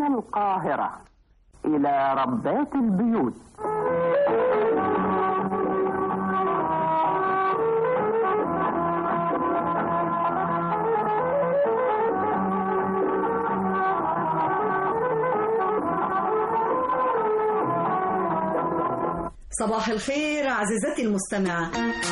القاهرة إلى ربات البيوت صباح الخير عزيزتي المستمعة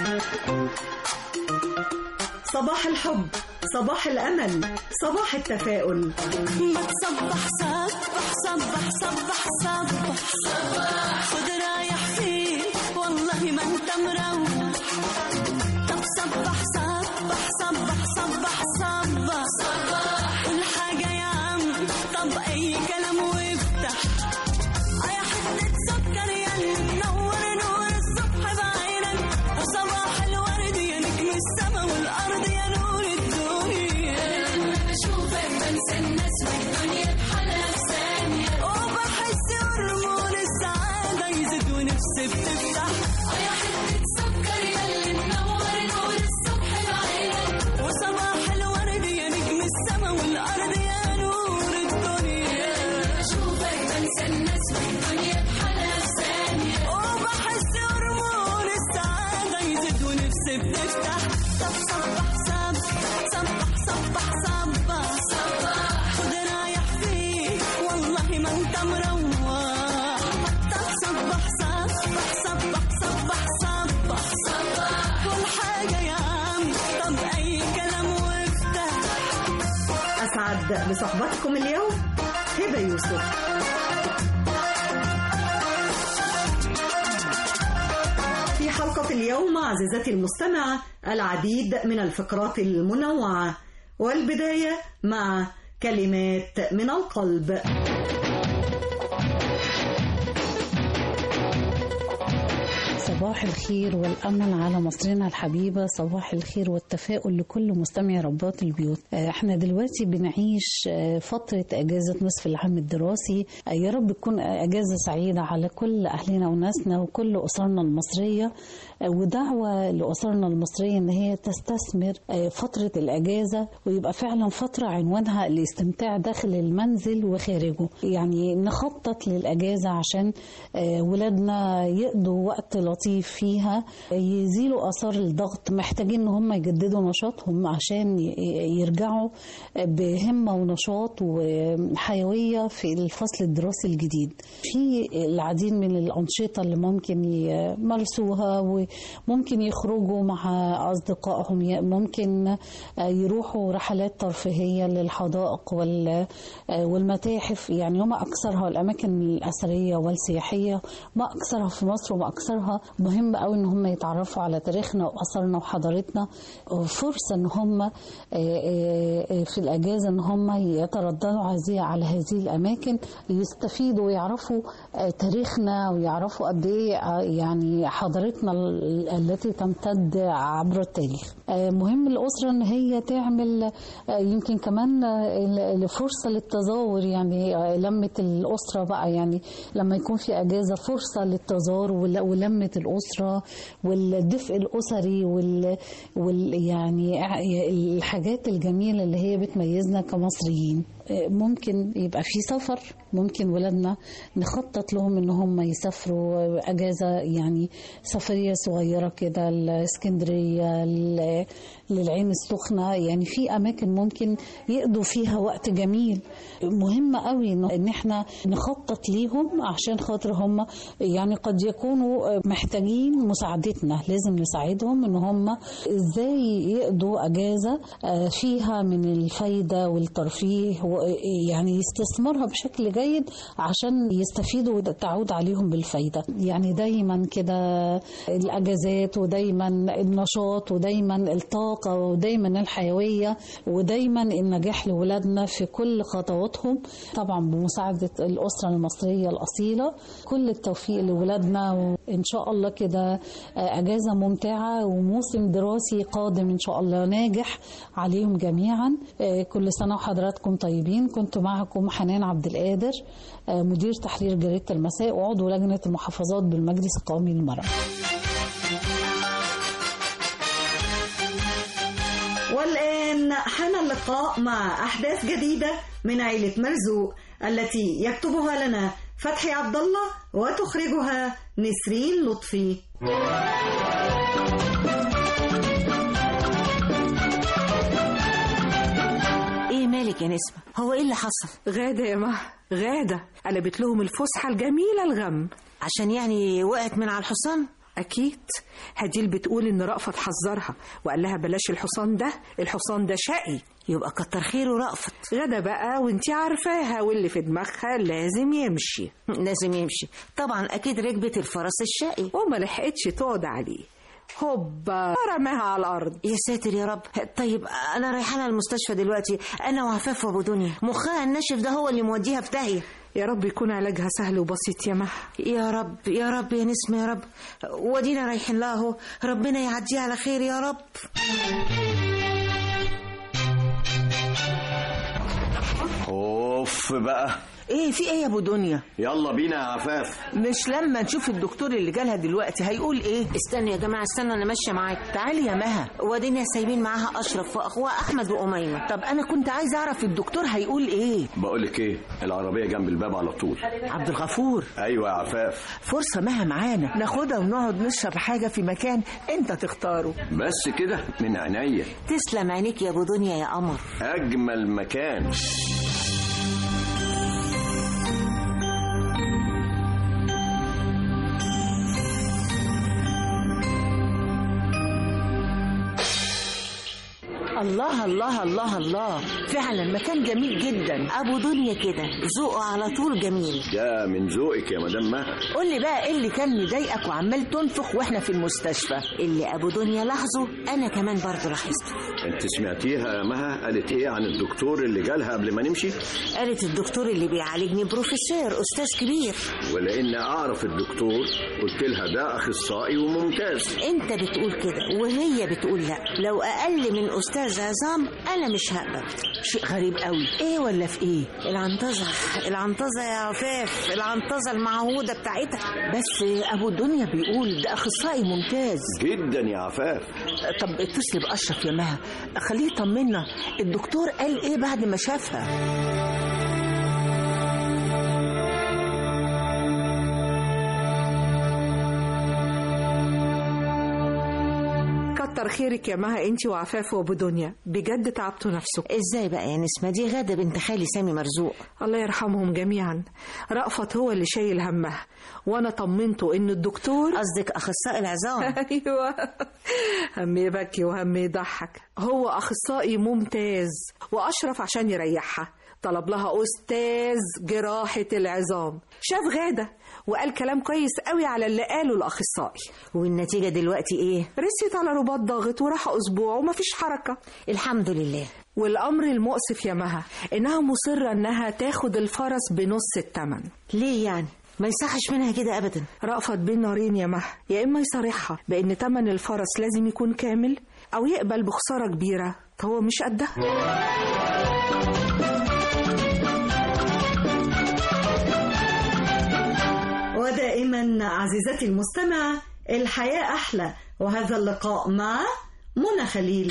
صباح الحب صباح الأمل صباح التفاؤل ما تصبح صبح صبح صبح صبح صبح خد رايح فين والله ما انت مروح طب صبح صبح صبح صبح صبح صبح قول حاجة يا عم طب أي كلام وافتح يا حتة سكر يا اللي منور نور الصبح بعينك وصباح الورد يا نجم السما والأرض يا نور الدنيا بشوفك بنسى الناس والدنيا بحالها في ثانية وبحس هرمون السعادة يزيد ونفسي بتفتح يا حتة سكر يا اللي منور نور الصبح بعينك وصباح الورد يا نجم السما والأرض يا نور الدنيا بشوفك بنسى الناس والدنيا بحالها في ثانية وبحس هرمون السعادة يزيد ونفسي بتفتح طب صبح صبح صبح صبح صبح صبح خد رايح فيك والله ما انت مروح طب صبح صبح صبح صبح صبح صبح كل حاجة يا عم طب أي كلام وافتح أسعد بصحبتكم اليوم هبة يوسف في حلقة اليوم عزيزتي المستمعة العديد من الفقرات المنوعة والبداية مع كلمات من القلب صباح الخير والأمل على مصرنا الحبيبة صباح الخير والتفاؤل لكل مستمع رباط البيوت آه، احنا دلوقتي بنعيش آه، فترة أجازة نصف العام الدراسي آه، يا رب تكون أجازة سعيدة على كل أهلنا وناسنا وكل أسرنا المصرية آه، ودعوة لأسرنا المصرية إن هي تستثمر آه، فترة الأجازة ويبقى فعلا فترة عنوانها الاستمتاع داخل المنزل وخارجه يعني نخطط للأجازة عشان آه، ولادنا يقضوا وقت لطيف فيها يزيلوا آثار الضغط محتاجين إن هم يجددوا نشاطهم عشان ي- يرجعوا بهمة ونشاط وحيوية في الفصل الدراسي الجديد في العديد من الأنشطة اللي ممكن يمارسوها وممكن يخرجوا مع أصدقائهم ي- ممكن يروحوا رحلات ترفيهية للحدائق وال- والمتاحف يعني هم أكثرها الأماكن الأثرية والسياحية ما أكثرها في مصر وما أكثرها مهم قوي إن هم يتعرفوا على تاريخنا وأثرنا وحضارتنا فرصة إن هم في الأجازة إن هم يترددوا هذه على هذه الأماكن يستفيدوا ويعرفوا تاريخنا ويعرفوا قد إيه يعني حضارتنا ال- التي تمتد عبر التاريخ مهم الأسرة إن هي تعمل يمكن كمان لفرصة للتزاور يعني لمة الأسرة بقى يعني لما يكون في أجازة فرصة للتزاور ول- ولمة الأسرة والدفء الأسري وال, وال يعني الحاجات الجميلة اللي هي بتميزنا كمصريين ممكن يبقى في سفر ممكن ولادنا نخطط لهم ان هم يسافروا اجازه يعني سفريه صغيره كده الاسكندريه ل- للعين السخنه يعني في اماكن ممكن يقضوا فيها وقت جميل مهم قوي إن- ان احنا نخطط ليهم عشان خاطر هم يعني قد يكونوا محتاجين مساعدتنا لازم نساعدهم ان هم ازاي يقضوا اجازه آه، فيها من الفايده والترفيه يعني يستثمرها بشكل جيد عشان يستفيدوا وتعود عليهم بالفايده يعني دايما كده الاجازات ودايما النشاط ودايما الطاقه ودايما الحيويه ودايما النجاح لاولادنا في كل خطواتهم طبعا بمساعده الاسره المصريه الاصيله كل التوفيق لاولادنا وان شاء الله كده اجازه ممتعه وموسم دراسي قادم ان شاء الله ناجح عليهم جميعا كل سنه وحضراتكم طيبين كنت معكم حنان عبد القادر مدير تحرير جريده المساء وعضو لجنه المحافظات بالمجلس القومي للمراه والآن حان اللقاء مع أحداث جديدة من عيلة مرزوق التي يكتبها لنا فتحي عبد الله وتخرجها نسرين لطفي ايه مالك يا نسمة هو ايه اللي حصل غادة يا مه غادة قلبت لهم الفسحة الجميلة الغم عشان يعني وقعت من على الحصان أكيد هديل بتقول إن رأفت حذرها وقال لها بلاش الحصان ده الحصان ده شقي يبقى كتر خيره رأفت غدا بقى وانتي عارفاها واللي في دماغها لازم يمشي لازم يمشي طبعا اكيد ركبت الفرس الشقي وما لحقتش تقعد عليه هوبا رماها على الأرض يا ساتر يا رب طيب انا رايحه لها المستشفى دلوقتي انا وعفاف وابو دنيا مخها الناشف ده هو اللي موديها في داهيه يا رب يكون علاجها سهل وبسيط يا مه يا رب يا رب يا نسمة يا رب ودينا رايحين لها اهو ربنا يعديها على خير يا رب اوف بقى ايه في ايه يا ابو دنيا يلا بينا يا عفاف مش لما نشوف الدكتور اللي جالها دلوقتي هيقول ايه استنوا يا جماعه استنوا انا ماشيه معاك تعالي يا مها ودينا سايبين معاها اشرف واخوها احمد واميمه طب انا كنت عايزه اعرف الدكتور هيقول ايه بقولك ايه العربيه جنب الباب على طول عبد الغفور ايوه يا عفاف فرصه مها معانا ناخدها ونقعد نشرب حاجه في مكان انت تختاره بس كده من عينيا تسلم عينيك يا ابو دنيا يا قمر اجمل مكان الله الله الله الله فعلا مكان جميل جدا ابو دنيا كده ذوقه على طول جميل ده من ذوقك يا مدام مها قول لي بقى ايه اللي كان مضايقك وعمال تنفخ واحنا في المستشفى اللي ابو دنيا لاحظه انا كمان برضه لاحظته انت سمعتيها يا مها قالت ايه عن الدكتور اللي جالها قبل ما نمشي قالت الدكتور اللي بيعالجني بروفيسور استاذ كبير ولان اعرف الدكتور قلت لها ده اخصائي وممتاز انت بتقول كده وهي بتقول لا لو اقل من استاذ عظام انا مش هقبل شيء غريب قوي ايه ولا في ايه العنطزه العنطزه يا عفاف العنطزه المعهوده بتاعتها بس ابو الدنيا بيقول ده اخصائي ممتاز جدا يا عفاف طب اتصلي باشرف يا مها خليه يطمنا الدكتور قال ايه بعد ما شافها كتر خيرك يا مها انتي وعفاف وابو دنيا بجد تعبتوا نفسكم ازاي بقى يا نسمه دي غاده بنت خالي سامي مرزوق الله يرحمهم جميعا رأفت هو اللي شايل همها وانا طمنته ان الدكتور قصدك اخصائي العظام ايوه هم يبكي وهم يضحك هو اخصائي ممتاز واشرف عشان يريحها طلب لها استاذ جراحه العظام شاف غاده وقال كلام كويس قوي على اللي قاله الاخصائي والنتيجه دلوقتي ايه رست على رباط ضاغط وراح اسبوع ومفيش حركه الحمد لله والامر المؤسف يا مها انها مصره انها تاخد الفرس بنص الثمن ليه يعني ما يصحش منها كده ابدا رأفت بين نارين يا مها يا اما يصارحها بان ثمن الفرس لازم يكون كامل او يقبل بخساره كبيره هو مش قدها ودائما عزيزتي المستمعة الحياة أحلى وهذا اللقاء مع منى خليل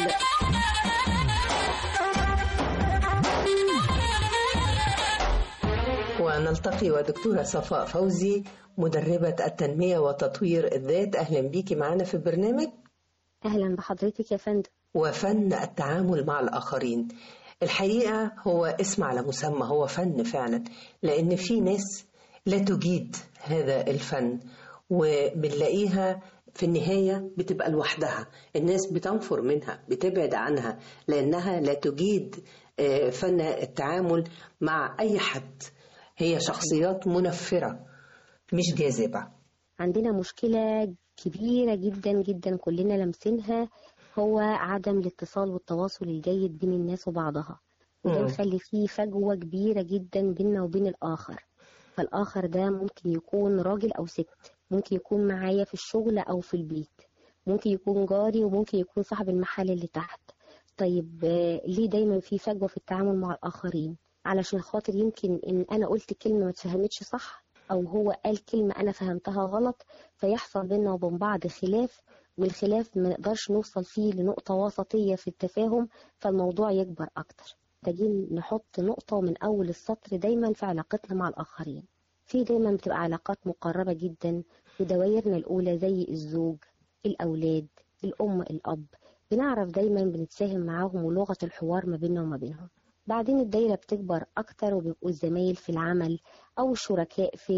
ونلتقي ودكتورة صفاء فوزي مدربة التنمية وتطوير الذات أهلا بيكي معنا في البرنامج أهلا بحضرتك يا فندم وفن التعامل مع الآخرين الحقيقة هو اسم على مسمى هو فن فعلا لأن في ناس لا تجيد هذا الفن وبنلاقيها في النهاية بتبقى لوحدها الناس بتنفر منها بتبعد عنها لأنها لا تجيد آه، فن التعامل مع أي حد هي شخصيات منفرة مش جاذبة عندنا مشكلة كبيرة جدا جدا كلنا لامسينها هو عدم الاتصال والتواصل الجيد بين الناس وبعضها وده مم. مخلي فيه فجوة كبيرة جدا بيننا وبين الآخر فالآخر ده ممكن يكون راجل أو ست ممكن يكون معايا في الشغل أو في البيت ممكن يكون جاري وممكن يكون صاحب المحل اللي تحت طيب آه، ليه دايما في فجوة في التعامل مع الآخرين علشان خاطر يمكن إن أنا قلت كلمة ما اتفهمتش صح أو هو قال كلمة أنا فهمتها غلط فيحصل بيننا وبين بعض خلاف والخلاف ما نقدرش نوصل فيه لنقطة وسطية في التفاهم فالموضوع يكبر أكتر محتاجين نحط نقطة من أول السطر دايما في علاقتنا مع الآخرين في دايما بتبقى علاقات مقربة جدا في دوائرنا الأولى زي الزوج الأولاد الأم الأب بنعرف دايما بنتفاهم معاهم ولغة الحوار ما بيننا وما بينهم بعدين الدايرة بتكبر أكتر وبيبقوا الزمايل في العمل أو الشركاء في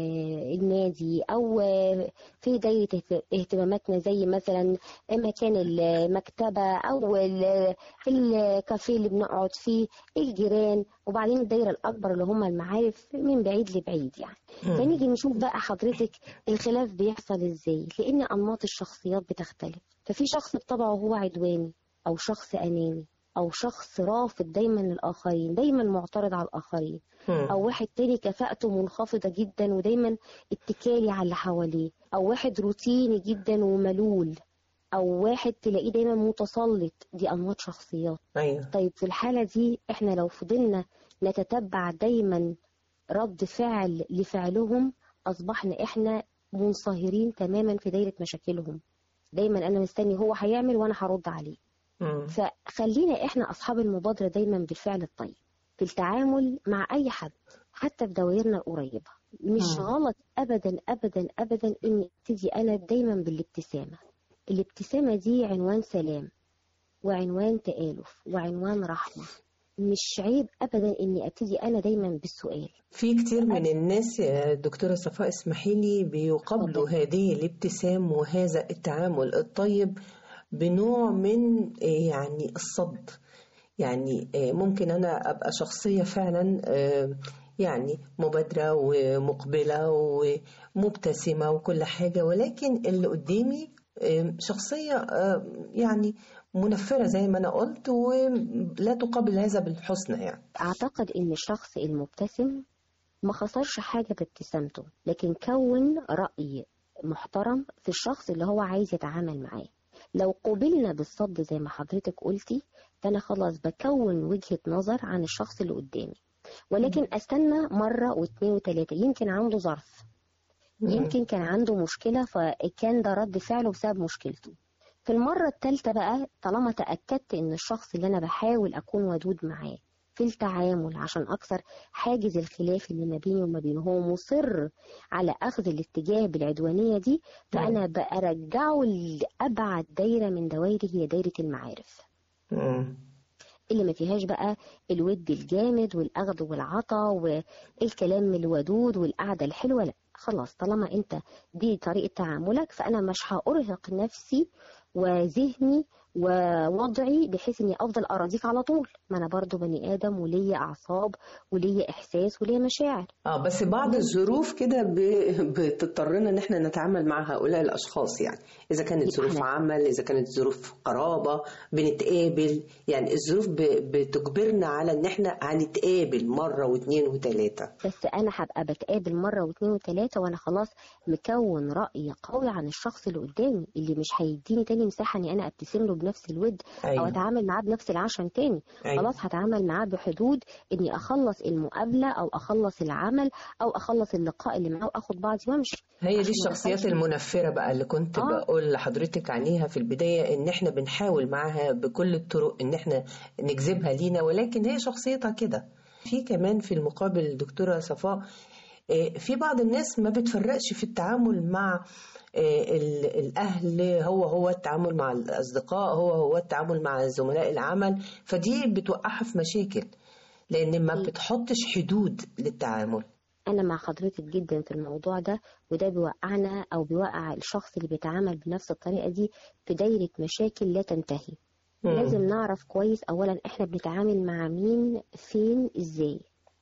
النادي أو في دايرة اهت- اهتماماتنا زي مثلا مكان المكتبة أو ال- الكافيه اللي بنقعد فيه الجيران وبعدين الدايرة الأكبر اللي هم المعارف من بعيد لبعيد يعني مم. فنيجي نشوف بقى حضرتك الخلاف بيحصل ازاي لأن أنماط الشخصيات بتختلف ففي شخص بطبعه هو عدواني أو شخص أناني أو شخص رافض دايما للآخرين دايما معترض على الآخرين مم. أو واحد تاني كفاءته منخفضة جدا ودايما اتكالي على اللي حواليه أو واحد روتيني جدا وملول أو واحد تلاقيه دايما متسلط دي أنماط شخصيات أيوه طيب في الحالة دي احنا لو فضلنا نتتبع دايما رد فعل لفعلهم أصبحنا احنا منصهرين تماما في دايرة مشاكلهم دايما أنا مستني هو هيعمل وأنا هرد عليه مم. فخلينا احنا أصحاب المبادرة دايما بالفعل الطيب في التعامل مع أي حد حتى في دوائرنا القريبة مش مم. غلط أبدا أبدا أبدا إني ابتدي أنا دايما بالابتسامة الابتسامة دي عنوان سلام وعنوان تآلف وعنوان رحمة مش عيب أبدا إني أبتدي أنا دايما بالسؤال في كتير من الناس يا دكتورة صفاء اسمحي لي بيقابلوا هذه الابتسام وهذا التعامل الطيب بنوع من آه، يعني الصد يعني آه، ممكن أنا أبقى شخصية فعلا آه، يعني مبادرة ومقبلة ومبتسمة وكل حاجة ولكن اللي قدامي آه، شخصية آه، يعني منفرة زي ما أنا قلت ولا تقابل هذا بالحسنى يعني أعتقد إن الشخص المبتسم ما خسرش حاجة بابتسامته لكن كون رأي محترم في الشخص اللي هو عايز يتعامل معاه لو قوبلنا بالصد زي ما حضرتك قلتي فأنا خلاص بكون وجهة نظر عن الشخص اللي قدامي ولكن أستنى مرة واثنين وثلاثة يمكن عنده ظرف يمكن كان عنده مشكلة فكان ده رد فعله بسبب مشكلته في المرة الثالثة بقى طالما تأكدت إن الشخص اللي أنا بحاول أكون ودود معاه في التعامل عشان أكسر حاجز الخلاف اللي ما بيني وما بينه هو مصر على أخذ الاتجاه بالعدوانية دي فأنا برجعه لأبعد دايرة من دوائري هي دايرة المعارف مم. اللي ما فيهاش بقى الود الجامد والأخذ والعطا والكلام الودود والقعدة الحلوة لا خلاص طالما انت دي طريقة تعاملك فأنا مش هأرهق نفسي وذهني ووضعي بحيث اني افضل اراضيك على طول ما انا برضو بني ادم وليا اعصاب وليا احساس وليا مشاعر اه بس بعض الظروف كده ب- بتضطرنا ان احنا نتعامل مع هؤلاء الاشخاص يعني اذا كانت ظروف عمل اذا كانت ظروف قرابه بنتقابل يعني الظروف ب- بتجبرنا على ان احنا هنتقابل مره واثنين وثلاثه بس انا هبقى بتقابل مره واثنين وثلاثه وانا خلاص مكون راي قوي عن الشخص اللي قدامي اللي مش هيديني تاني مساحه اني انا ابتسم له بنفس الود أيوة. او اتعامل معاه بنفس العشم تاني أيوة. خلاص هتعامل معاه بحدود اني اخلص المقابله او اخلص العمل او اخلص اللقاء اللي معاه واخد بعضي وامشي هي دي عشان ما الشخصيات يحصلش- المنفرة بقى اللي كنت آه. بقول لحضرتك عليها في البداية ان احنا بنحاول معاها بكل الطرق ان احنا نجذبها لينا ولكن هي شخصيتها كده في كمان في المقابل دكتورة صفاء آه، في بعض الناس ما بتفرقش في التعامل مع آه، ال- الأهل هو هو التعامل مع الأصدقاء هو هو التعامل مع زملاء العمل فدي بتوقعها في مشاكل لأن ما بتحطش حدود للتعامل أنا مع حضرتك جدا في الموضوع ده وده بيوقعنا أو بيوقع الشخص اللي بيتعامل بنفس الطريقة دي في دايرة مشاكل لا تنتهي مم. لازم نعرف كويس أولا إحنا بنتعامل مع مين فين إزاي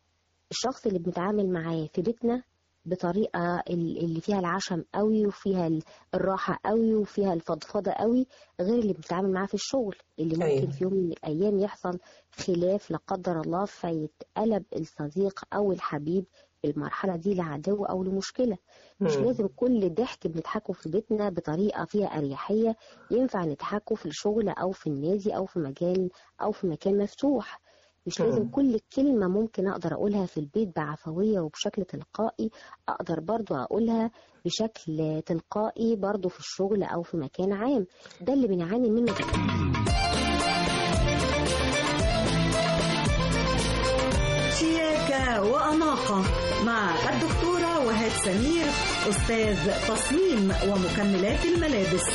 الشخص اللي بنتعامل معاه في بيتنا بطريقة ال- اللي فيها العشم قوي وفيها ال- الراحة قوي وفيها الفضفضة قوي غير اللي بنتعامل معاه في الشغل اللي ممكن أيوة. في يوم من الأيام يحصل خلاف لا قدر الله فيتقلب الصديق أو الحبيب في المرحلة دي لعدو أو لمشكلة مش مم. لازم كل ضحك بنضحكه في بيتنا بطريقة فيها أريحية ينفع نضحكه في الشغل أو في النادي أو في مجال أو في مكان مفتوح مش مم. لازم كل كلمة ممكن أقدر أقولها في البيت بعفوية وبشكل تلقائي أقدر برضو أقولها بشكل تلقائي برضو في الشغل أو في مكان عام ده اللي بنعاني منه وأناقة مع الدكتورة وهاد سمير أستاذ تصميم ومكملات الملابس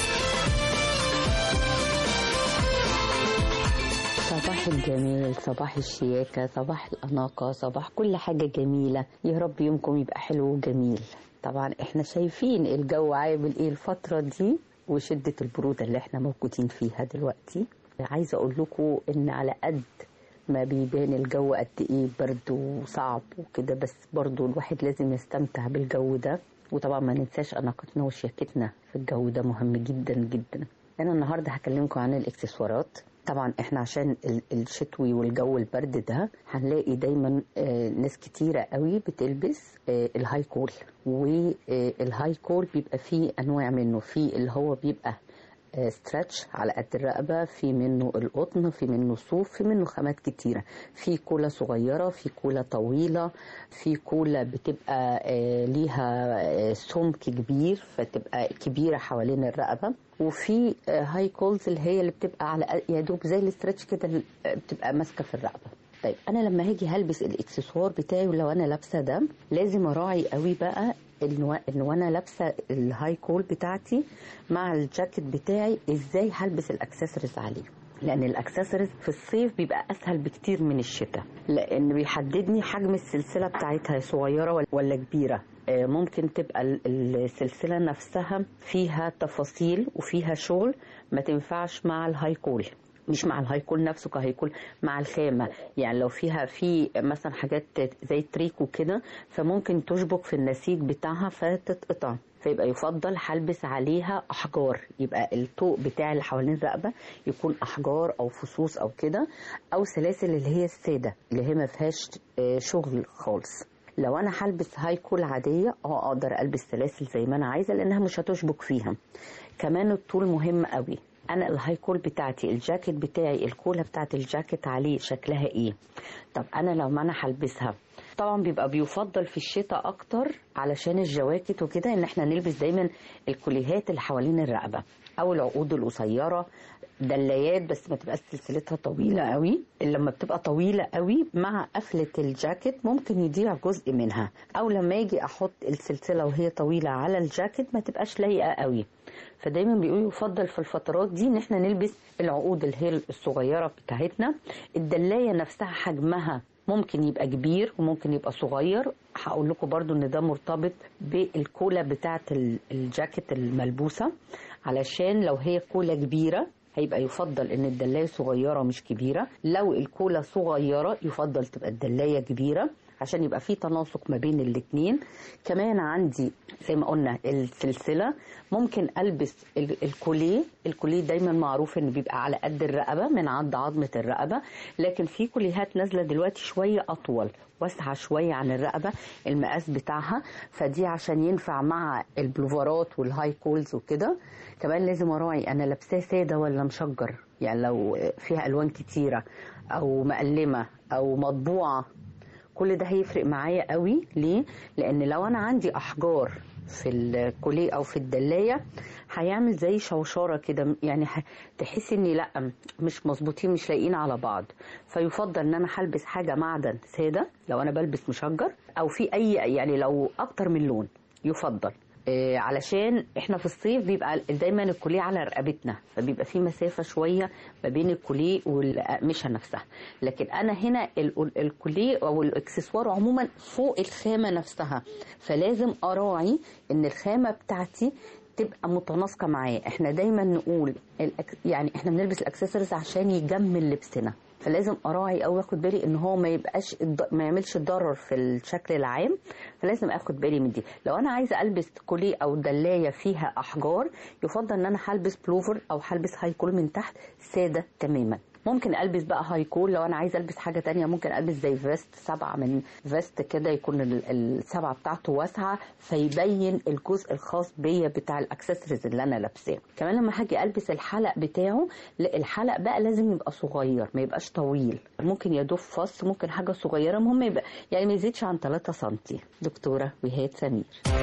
صباح الجمال صباح الشياكة صباح الأناقة صباح كل حاجة جميلة يا رب يومكم يبقى حلو وجميل طبعا احنا شايفين الجو عامل ايه الفترة دي وشدة البرودة اللي احنا موجودين فيها دلوقتي عايزة اقول لكم ان على قد ما بيبان الجو قد ايه برد وصعب وكده بس برضو الواحد لازم يستمتع بالجو ده وطبعا ما ننساش اناقتنا وشياكتنا في الجو ده مهم جدا جدا انا النهارده هكلمكم عن الاكسسوارات طبعا احنا عشان ال- الشتوي والجو البرد ده هنلاقي دايما آه، ناس كتيرة قوي بتلبس آه، الهاي كول والهاي كول بيبقى فيه انواع منه في اللي هو بيبقى ستريتش على قد الرقبة في منه القطن في منه صوف في منه خامات كتيرة في كولة صغيرة في كولة طويلة في كولة بتبقى آه، ليها آه، سمك كبير فتبقى كبيرة حوالين الرقبة وفي آه، هاي كولز اللي هي اللي بتبقى على قد- يا دوب زي الاسترتش كده آه، بتبقى ماسكة في الرقبة طيب انا لما هاجي هلبس الاكسسوار بتاعي ولو انا لابسه ده لازم اراعي قوي بقى ان و- ان وانا لابسه الهاي كول بتاعتي مع الجاكيت بتاعي ازاي هلبس الاكسسوارز عليه لان الاكسسوارز في الصيف بيبقى اسهل بكتير من الشتاء لان بيحددني حجم السلسله بتاعتها صغيره ولا- ولا كبيره آه، ممكن تبقى ال- السلسله نفسها فيها تفاصيل وفيها شغل ما تنفعش مع الهاي كول مش مع الهايكول نفسه كهيكول مع الخامه يعني لو فيها في مثلا حاجات زي تريكو كده فممكن تشبك في النسيج بتاعها فتتقطع فيبقى يفضل هلبس عليها احجار يبقى الطوق بتاع اللي حوالين الرقبه يكون احجار او فصوص او كده او سلاسل اللي هي الساده اللي هي ما فيهاش آه، شغل خالص لو انا هلبس هاي كول عاديه اه اقدر البس سلاسل زي ما انا عايزه لانها مش هتشبك فيها كمان الطول مهم قوي انا الهاي كول بتاعتي الجاكيت بتاعي الكوله بتاعت الجاكيت عليه شكلها ايه طب انا لو ما انا هلبسها طبعا بيبقى بيفضل في الشتاء اكتر علشان الجواكت وكده ان احنا نلبس دايما الكوليهات اللي حوالين الرقبه او العقود القصيره دلايات بس ما تبقاش سلسلتها طويله قوي لما بتبقى طويله قوي مع قفله الجاكيت ممكن يضيع جزء منها او لما اجي احط السلسله وهي طويله على الجاكيت ما تبقاش لايقه قوي فدايما بيقولوا يفضل في الفترات دي ان احنا نلبس العقود اللي هي الصغيره بتاعتنا الدلايه نفسها حجمها ممكن يبقى كبير وممكن يبقى صغير هقول لكم برضو ان ده مرتبط بالكولا بتاعه ال- الجاكيت الملبوسه علشان لو هي كولا كبيره هيبقى يفضل ان الدلايه صغيره مش كبيره لو الكولا صغيره يفضل تبقى الدلايه كبيره عشان يبقى في تناسق ما بين الاتنين كمان عندي زي ما قلنا السلسله ممكن البس ال- الكوليه الكوليه دايما معروف ان بيبقى على قد الرقبه من عند عظمه الرقبه لكن في كوليهات نازله دلوقتي شويه اطول واسعه شويه عن الرقبه المقاس بتاعها فدي عشان ينفع مع البلوفرات والهاي كولز وكده كمان لازم اراعي انا لابساه ساده ولا مشجر يعني لو فيها الوان كتيره او مقلمه او مطبوعه كل ده هيفرق معايا قوي ليه لان لو انا عندي احجار في الكوليه او في الدلايه هيعمل زي شوشره كده يعني ه- تحس اني لا مش مظبوطين مش لايقين على بعض فيفضل ان انا هلبس حاجه معدن ساده لو انا بلبس مشجر او في اي يعني لو اكتر من لون يفضل آه، علشان احنا في الصيف بيبقى دايما الكوليه على رقبتنا فبيبقى في مسافه شويه ما بين الكوليه والقميشه نفسها لكن انا هنا ال- الكوليه او الاكسسوار عموما فوق الخامه نفسها فلازم اراعي ان الخامه بتاعتي تبقى متناسقه معاه احنا دايما نقول الأك... يعني احنا بنلبس الاكسسوارز عشان يجمل لبسنا فلازم اراعي او اخد بالي ان هو ما يبقاش الض- ما يعملش ضرر في الشكل العام فلازم اخد بالي من دي لو انا عايزه البس كوليه او دلايه فيها احجار يفضل ان انا هلبس بلوفر او هلبس هاي كول من تحت ساده تماما ممكن البس بقى هاي كول لو انا عايزه البس حاجه تانية ممكن البس زي فيست سبعه من فيست كده يكون ال- السبعه بتاعته واسعه فيبين الجزء الخاص بيا بتاع الاكسسوارز اللي انا لابساه كمان لما هاجي البس الحلق بتاعه لا الحلق بقى لازم يبقى صغير ما يبقاش طويل ممكن يدوب فص ممكن حاجه صغيره المهم يبقى يعني ما يزيدش عن 3 سم دكتوره وهاد سمير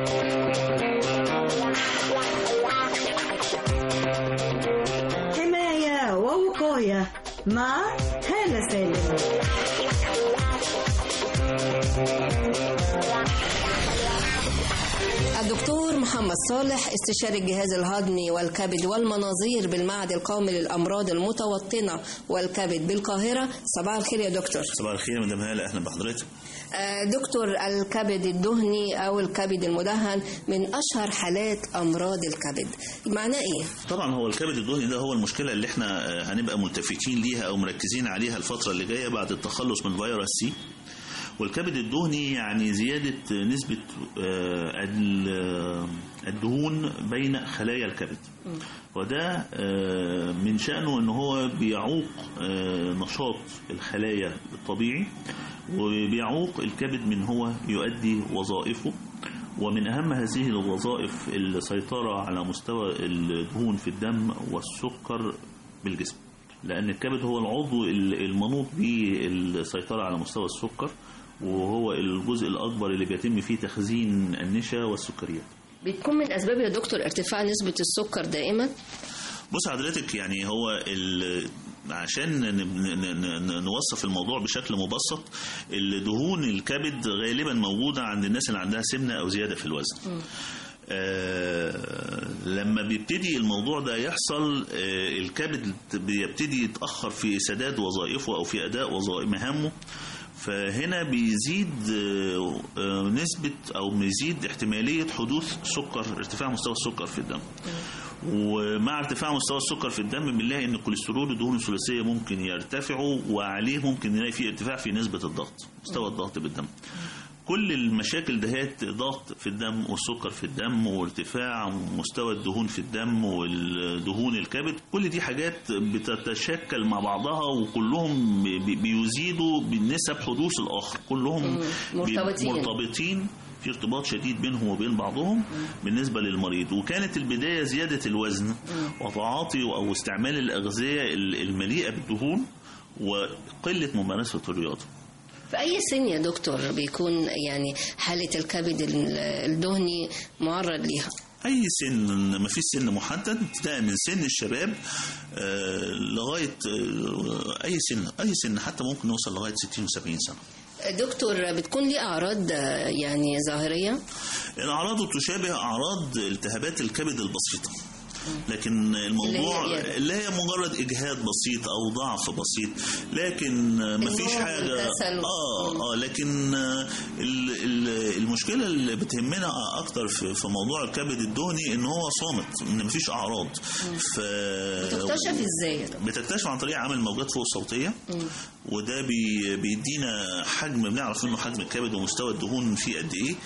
حماية ووقاية مع هالة سالم الدكتور محمد صالح استشاري الجهاز الهضمي والكبد والمناظير بالمعهد القومي للأمراض المتوطنة والكبد بالقاهرة صباح الخير يا دكتور صباح الخير يا مدام هاله اهلا بحضرتك آه، دكتور الكبد الدهني أو الكبد المدهن من أشهر حالات أمراض الكبد معناه إيه؟ طبعا هو الكبد الدهني ده هو المشكله اللي احنا آه، هنبقى ملتفتين ليها او مركزين عليها الفتره اللي جايه بعد التخلص من فيروس سي والكبد الدهني يعني زياده نسبه آه، ال- آه، الدهون بين خلايا الكبد وده آه، من شأنه ان هو بيعوق آه، نشاط الخلايا الطبيعي وبيعوق الكبد من هو يؤدي وظائفه ومن أهم هذه الوظائف السيطرة على مستوى الدهون في الدم والسكر بالجسم لأن الكبد هو العضو المنوط بالسيطرة على مستوى السكر وهو الجزء الأكبر اللي بيتم فيه تخزين النشا والسكريات بتكون من أسباب يا دكتور ارتفاع نسبة السكر دائما؟ بص حضرتك يعني هو ال- عشان ن- ن- ن- نوصف الموضوع بشكل مبسط الدهون الكبد غالبا موجودة عند الناس اللي عندها سمنة أو زيادة في الوزن آه لما بيبتدي الموضوع ده يحصل آه الكبد بيبتدي يتأخر في سداد وظائفه أو في أداء وظائف مهامه فهنا بيزيد آه، آه، نسبة أو بيزيد احتمالية حدوث سكر ارتفاع مستوى السكر في الدم ومع ارتفاع مستوى السكر في الدم بنلاقي ان الكوليسترول والدهون الثلاثيه ممكن يرتفعوا وعليه ممكن نلاقي فيه ارتفاع في نسبه الضغط مستوى الضغط بالدم كل المشاكل دهيت ضغط في الدم والسكر في الدم وارتفاع مستوى الدهون في الدم والدهون الكبد كل دي حاجات بتتشكل مع بعضها وكلهم بي- بيزيدوا بالنسب حدوث الاخر كلهم مم. بي- مرتبطين. مرتبطين في ارتباط شديد بينهم وبين بعضهم بالنسبه للمريض وكانت البدايه زياده الوزن وتعاطي او استعمال الاغذيه المليئه بالدهون وقله ممارسه الرياضه في أي سن يا دكتور بيكون يعني حالة الكبد ال- الدهني معرض ليها؟ اي سن ما فيش سن محدد ابتداء من سن الشباب آه، لغايه آه، اي سن اي سن حتى ممكن نوصل لغايه 60 و70 سنه دكتور بتكون ليه أعراض آه، يعني ظاهرية؟ الاعراض تشابه اعراض التهابات الكبد البسيطه لكن الموضوع اللي هي- اللي هي مجرد اجهاد بسيط او ضعف بسيط لكن ما فيش النوم حاجه والكسل. اه اه لكن آه، ال- ال- المشكله اللي بتهمنا اكتر في في موضوع الكبد الدهني ان هو صامت ان ما فيش اعراض ف بتكتشف ازاي يا دكتور؟ بتكتشف عن طريق عمل موجات فوق الصوتيه وده بي بيدينا حجم بنعرف منه حجم الكبد ومستوى الدهون فيه قد ايه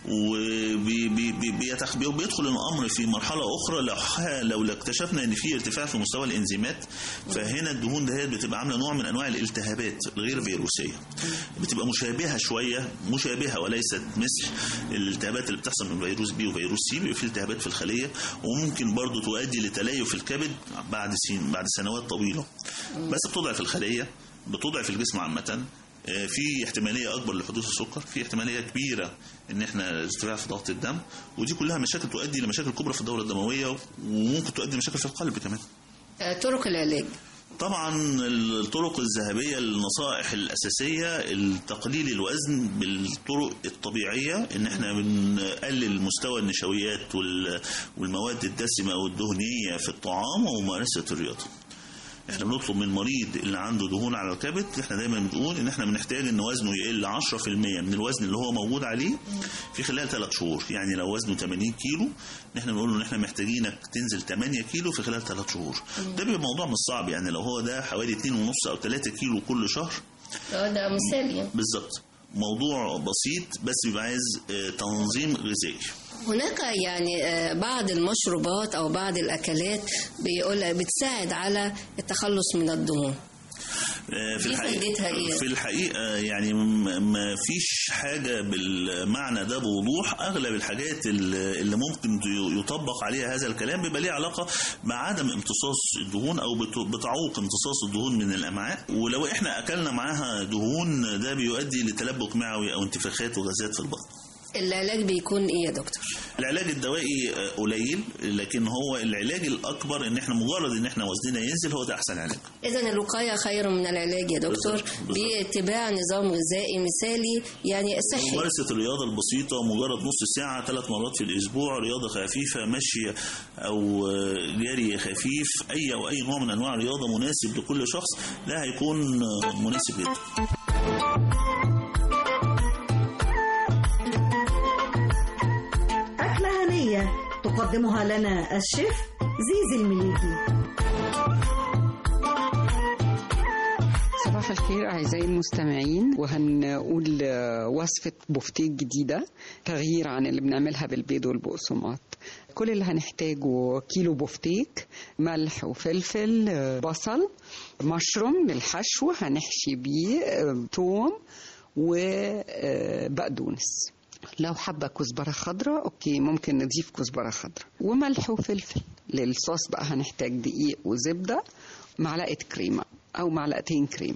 وبيدخل الامر في مرحله اخرى لو ح- لو اكتشفنا ان في ارتفاع في مستوى الانزيمات فهنا الدهون دهيت بتبقى عامله نوع من انواع الالتهابات الغير فيروسيه بتبقى مشابهه شويه مشابهه وليست مثل الالتهابات اللي بتحصل من فيروس بي وفيروس سي بيبقى في التهابات في الخليه وممكن برضو تؤدي لتليف الكبد بعد سين بعد سنوات طويله بس بتضعف الخليه بتضعف الجسم عامه آه، في احتماليه اكبر لحدوث السكر في احتماليه كبيره ان احنا ارتفاع في ضغط الدم ودي كلها مشاكل تؤدي لمشاكل كبرى في الدوره الدمويه وممكن تؤدي لمشاكل في القلب كمان آه، طرق العلاج طبعا الطرق الذهبية النصائح الأساسية تقليل الوزن بالطرق الطبيعية إن إحنا بنقلل مستوى النشويات وال- والمواد الدسمة والدهنية في الطعام وممارسة الرياضة احنا بنطلب من المريض اللي عنده دهون على الكبد احنا دايما بنقول ان احنا بنحتاج ان وزنه يقل 10% من الوزن اللي هو موجود عليه في خلال 3 شهور يعني لو وزنه 80 كيلو ان احنا بنقول له ان احنا محتاجينك تنزل 8 كيلو في خلال 3 شهور ده بيبقى موضوع مش صعب يعني لو هو ده حوالي 2.5 او 3 كيلو كل شهر اه ده مثال يعني بالظبط موضوع بسيط بس بيبقى عايز آه، تنظيم غذائي هناك يعني آه، بعض المشروبات او بعض الاكلات بيقول بتساعد على التخلص من الدهون آه، في دي الحقيقة فايدتها إيه؟ في الحقيقة يعني م- ما فيش حاجة بالمعنى ده بوضوح أغلب الحاجات اللي اللي ممكن ت- يطبق عليها هذا الكلام بيبقى ليه علاقة مع عدم امتصاص الدهون أو بت- بتعوق امتصاص الدهون من الأمعاء ولو إحنا أكلنا معاها دهون ده بيؤدي لتلبك معوي أو انتفاخات وغازات في البطن العلاج بيكون ايه يا دكتور العلاج الدوائي آه، قليل لكن هو العلاج الاكبر ان احنا مجرد ان احنا وزننا ينزل هو ده احسن علاج اذا الوقايه خير من العلاج يا دكتور باتباع نظام غذائي مثالي يعني صحي ممارسة الرياضة البسيطة مجرد نص ساعة ثلاث مرات في الأسبوع رياضة خفيفة مشي أو آه، جري خفيف أي أو أي نوع من أنواع الرياضة مناسب لكل شخص ده هيكون آه، مناسب جدا أكلة هنية تقدمها لنا الشيف زيزي المليكي صباح الخير أعزائي المستمعين وهنقول آه، وصفة بوفتيك جديدة تغيير عن اللي بنعملها بالبيض والبقسماط كل اللي هنحتاجه كيلو بوفتيك ملح وفلفل آه، بصل مشروم للحشو هنحشي بيه آه، توم وبقدونس لو حابة كزبرة خضراء اوكي ممكن نضيف كزبرة خضراء وملح وفلفل للصوص بقى هنحتاج دقيق وزبدة معلقة كريمة أو معلقتين كريمة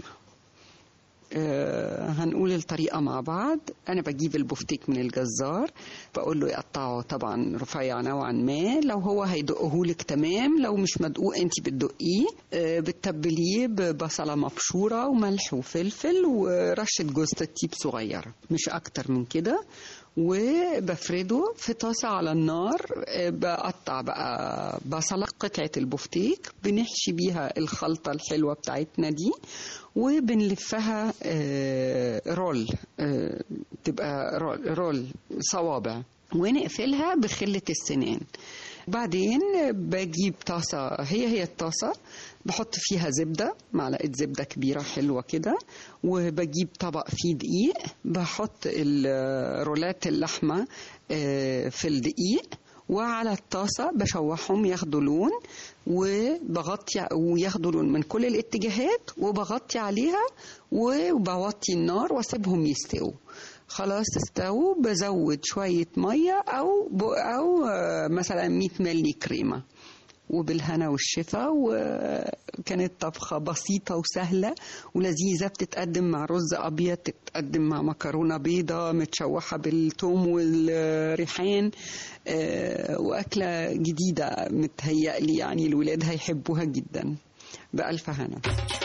آه هنقول الطريقة مع بعض أنا بجيب البفتيك من الجزار بقول له يقطعه طبعا رفيع نوعا ما لو هو هيدقهولك تمام لو مش مدقوق انت بتدقيه آه بتتبليه ببصلة مبشورة وملح وفلفل ورشة جوز الطيب صغيرة مش أكتر من كده وبفرده في طاسة على النار آه، بقطع بقى بصلة قطعة البفتيك بنحشي بيها الخلطة الحلوة بتاعتنا دي وبنلفها آه، رول آه، تبقى رول, رول صوابع ونقفلها بخلة السنان بعدين بجيب طاسة هي هي الطاسة بحط فيها زبدة معلقة زبدة كبيرة حلوة كده وبجيب طبق فيه دقيق بحط ال- رولات اللحمة آه، في الدقيق وعلى الطاسة بشوحهم ياخدوا لون وبغطي وياخدوا لون من كل الاتجاهات وبغطي عليها وبوطي النار واسيبهم يستووا خلاص استووا بزود شوية مية أو ب- أو آه، مثلا 100 ملي كريمة وبالهنا والشفا وكانت طبخة بسيطة وسهلة ولذيذة بتتقدم مع رز أبيض تتقدم مع مكرونة بيضة متشوحة بالثوم والريحان آه، وأكلة جديدة متهيألي يعني الولاد هيحبوها جدا بألف هنا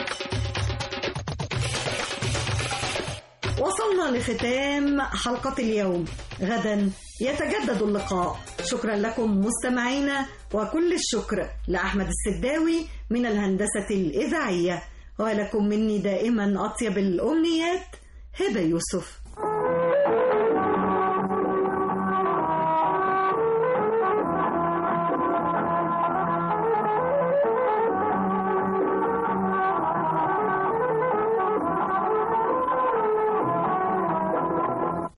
وصلنا لختام حلقة اليوم غدا يتجدد اللقاء شكرا لكم مستمعينا وكل الشكر لأحمد السداوي من الهندسة الإذاعية ولكم مني دائما أطيب الأمنيات هبة يوسف